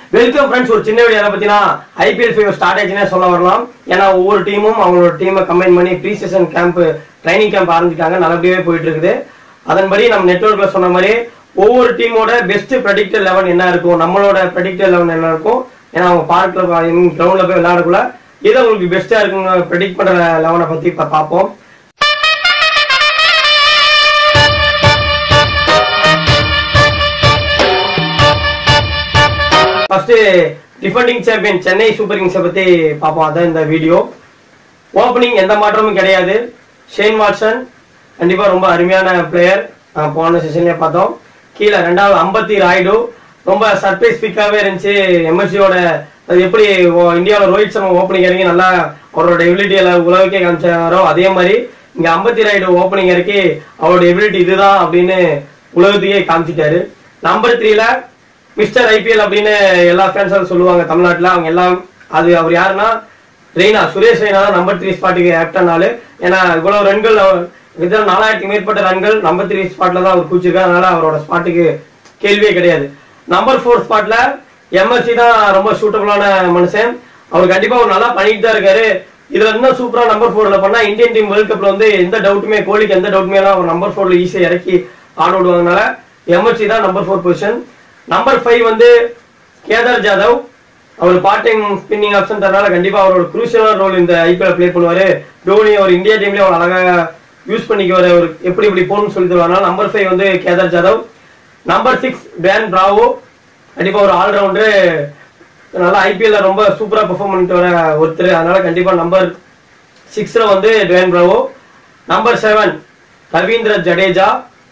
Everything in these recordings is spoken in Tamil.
வெல்கம் ஃப்ரெண்ட்ஸ் ஒரு சின்ன வீடியோ பத்தினா ஐபிஎல் ஃபீவர் ஸ்டார்ட் ஆச்சுன்னே சொல்ல வரலாம் ஏன்னா ஒவ்வொரு டீமும் அவங்களோட டீமை கம்பைன் பண்ணி pre season camp training camp ஆரம்பிச்சிட்டாங்க நல்லபடியாவே போயிட்டு இருக்குது அதன்படி நம்ம நெட்ஒர்க்ல சொன்ன மாதிரி ஒவ்வொரு டீமோட பெஸ்ட் ப்ரெடிக்டர் லெவன் என்ன இருக்கும் நம்மளோட ப்ரெடிக்டர் லெவன் என்ன இருக்கும் ஏன்னா அவங்க பார்க்ல கிரவுண்ட்ல போய் விளையாடக்குள்ள எது உங்களுக்கு பெஸ்டா இருக்குன்னு ப்ரெடிக்ட் பண்ற லெவனை பத்தி இப்ப பார்ப்போம் first defending champion Chennai super கிங்ஸை பத்தி பார்ப்போம் அதான் இந்த வீடியோ ஓப்பனிங் எந்த மாற்றமும் கிடையாது ஷேன் வாட்சன் கண்டிப்பா ரொம்ப அருமையான பிளேயர் போன செஷன்லயே பார்த்தோம் கீழே ரெண்டாவது அம்பத்தி ராய்டு ரொம்ப சர்ப்ரைஸ் பிக்காவே இருந்துச்சு எம்எஸ்சியோட அது எப்படி ஓ- இந்தியாவோட ரோஹித் சர்மா ஓப்பனிங் இறங்கி நல்லா அவரோட எபிலிட்டியில உலகக்கே காமிச்சாரோ அதே மாதிரி இங்க அம்பத்தி ராய்டு ஓப்பனிங் இறக்கி அவரோட எபிலிட்டி இதுதான் அப்படின்னு உலகத்துக்கே காமிச்சிட்டாரு நம்பர் த்ரீல மிஸ்டர் ஐபிஎல் அப்படின்னு எல்லா ஃபேன்ஸும் சொல்லுவாங்க தமிழ்நாட்டுல அவங்க எல்லாம் அது அவர் யாருன்னா ரெய்னா சுரேஷ் ரெய்னா தான் நம்பர் த்ரீ ஸ்பாட்டுக்கு ஆக்டானாலு ஏன்னா இவ்வளவு ரன்கள் அவர் கிட்டத்தட்ட நாலாயிரத்துக்கு மேற்பட்ட ரன்கள் நம்பர் த்ரீ ஸ்பாட்ல தான் அவர் கூச்சிருக்காரு அதனால அவரோட ஸ்பாட்டுக்கு கேள்வியே கிடையாது நம்பர் ஃபோர் ஸ்பாட்ல எம்எஸ்சி தான் ரொம்ப சூட்டபுளான மனுஷன் அவர் கண்டிப்பா அவர் நல்லா பண்ணிட்டு தான் இருக்காரு இதுல இன்னும் சூப்பரா நம்பர் ஃபோர்ல பண்ணா இந்தியன் டீம் வேர்ல்ட் கப்ல வந்து எந்த டவுட்டுமே கோலிக்கு எந்த டவுட்டுமே எல்லாம் அவர் நம்பர் ஃபோர்ல ஈஸியா இறக்கி ஆட விடுவாங்கனால எம்எஸ்சி தான் number four position number five வந்து கேதார் ஜாதவ் அவர் பார்ட் டைம் ஸ்பின்னிங் ஆப்ஷன் தரனால கண்டிப்பா அவரோட குரூசியலான ரோல் இந்த ஐபிஎல் ப்ளே பண்ணுவாரு தோனி அவர் இந்தியா டீம்லயே அவர் அழகா யூஸ் பண்ணிக்குவாரு அவர் எப்படி இப்படி போகணும்னு சொல்லி தருவாங்க நம்பர் ஃபைவ் வந்து Kedar Jadhav number six Dwayne Bravo கண்டிப்பா ஒரு ஆல்ரவுண்டர் நல்லா ஐபிஎல்ல ரொம்ப சூப்பரா பெர்ஃபார்ம் பண்ணிட்டு வர ஒருத்தர் அதனால கண்டிப்பா நம்பர் சிக்ஸ்ல வந்து Dwayne Bravo number seven Ravindra Jadeja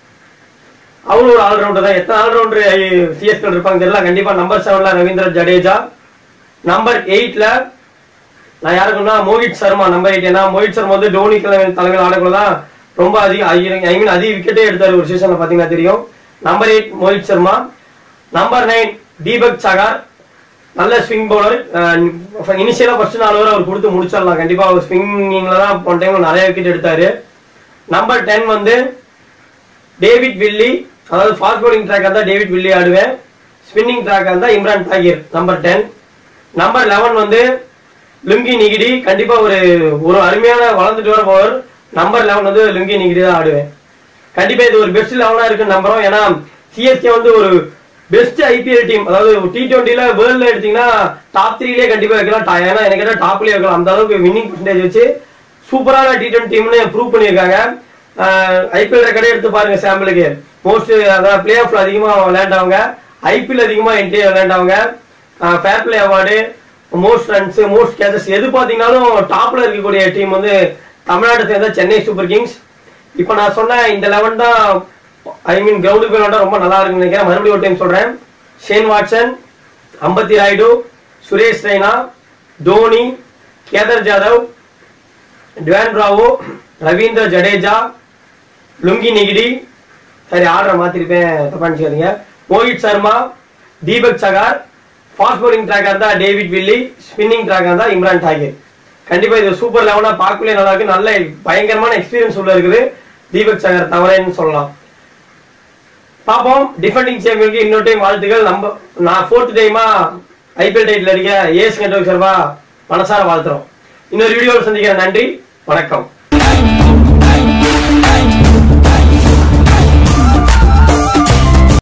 அவரும் ஒரு ஆல்ரவுண்டர் தான் எத்தனை ஆல்ரவுண்டர் சிஎஸ்கே இருப்பாங்க தெரியல கண்டிப்பா நம்பர் செவன்ல ரவீந்திர ஜடேஜா நம்பர் எயிட்ல நான் யாருக்குன்னா மோஹித் சர்மா நம்பர் எயிட் ஏன்னா மோஹித் சர்மா வந்து டோனி தலைமை- தலைமையில் ஆடக்குள்ள தான் ரொம்ப அதிக ஐ மீன் அதிக விக்கெட்டே எடுத்தாரு ஒரு சீசன்ல பாத்தீங்கன்னா தெரியும் number eight Mohit Sharma number nine Deepak Chahar நல்ல ஸ்விங் பவுலர் இனிஷியலா ஃபர்ஸ்ட் நாலு ஓவர் அவர் கொடுத்து முடிச்சிடலாம் கண்டிப்பா அவர் ஸ்விங்கிங்ல தான் போன டைம் நிறைய விக்கெட் எடுத்தாரு நம்பர் டென் வந்து டேவிட் வில்லி அதாவது ஃபாஸ்ட் bowling ட்ராக் இருந்தா டேவிட் வில்லி ஆடுவேன் ஸ்பின்னிங் ட்ராக் இருந்தா Imran Tahir number ten number eleven வந்து லுங்கி நிகிடி கண்டிப்பா ஒரு ஒரு அருமையான வளர்ந்துட்டு வர பவர் நம்பர் லெவன் வந்து லுங்கி நிகிடி தான் ஆடுவேன் கண்டிப்பா இது ஒரு பெஸ்ட் லெவனா இருக்கு நம்புறோம் ஏன்னா சிஎஸ்கே வந்து ஒரு பெஸ்ட் ஐபிஎல் டீம் அதாவது டி டுவெண்ட்டில வேர்ல்ட்ல எடுத்தீங்கன்னா டாப் த்ரீலயே கண்டிப்பா வைக்கலாம் டா- ஏன்னா எனக்கு கேட்டா டாப்லயே வைக்கலாம் அந்த அளவுக்கு வின்னிங் பர்சன்டேஜ் வச்சு சூப்பரான டி டுவெண்ட்டி டீம்னு ப்ரூவ் பண்ணியிருக்காங்க ஐபிஎல் ரெக்கார்டே எடுத்து பாருங்க சாம்பிளுக்கு மோஸ்ட் அதாவது பிளே ஆஃப்ல அதிகமா விளையாண்டவங்க ஐபிஎல் அதிகமா என்ட்ரி விளையாண்டவங்க fair play award most runs most catches எது பாத்தீங்கன்னாலும் டாப்ல இருக்கக்கூடிய டீம் வந்து தமிழ்நாட்டை சேர்ந்த சென்னை சூப்பர் கிங்ஸ் இப்போ நான் சொன்ன இந்த லெவன் தான் ஐ மீன் கிரவுண்டுக்கு போய் விளையாண்டா ரொம்ப நல்லா இருக்குன்னு நினைக்கிறேன் மறுபடியும் ஒரு டைம் சொல்றேன் Shane Watson Ambati Rayudu Suresh Raina Dhoni Kedar Jadhav Dwayne Bravo Ravindra Jadeja Lungi Ngidi சரி ஆர்டர் மாத்திருப்பேன் தப்பா நினைச்சுக்காதீங்க Mohit Sharma Deepak Chahar fast bowling track இருந்தா டேவிட் வில்லி ஸ்பின்னிங் ட்ராக் இருந்தா இம்ரான் டாகிர் கண்டிப்பா இது சூப்பர் லெவனா பார்க்கவே நல்லா இருக்கு நல்ல பயங்கரமான எக்ஸ்பீரியன்ஸ் உள்ள இருக்குது தீபக் சகார் தவறேன்னு சொல்லலாம் பாப்போம் டிஃபெண்டிங் சாம்பியனுக்கு இன்னொரு டைம் வாழ்த்துக்கள் நம்ம நான் ஃபோர்த் டைமா ஐபிஎல் டைட்டில் அடிக்க ஏஸ் நெட்ஒர்க் சார்பா மனசார வாழ்த்துறோம் இன்னொரு வீடியோவில் சந்திக்கிறேன் நன்றி வணக்கம்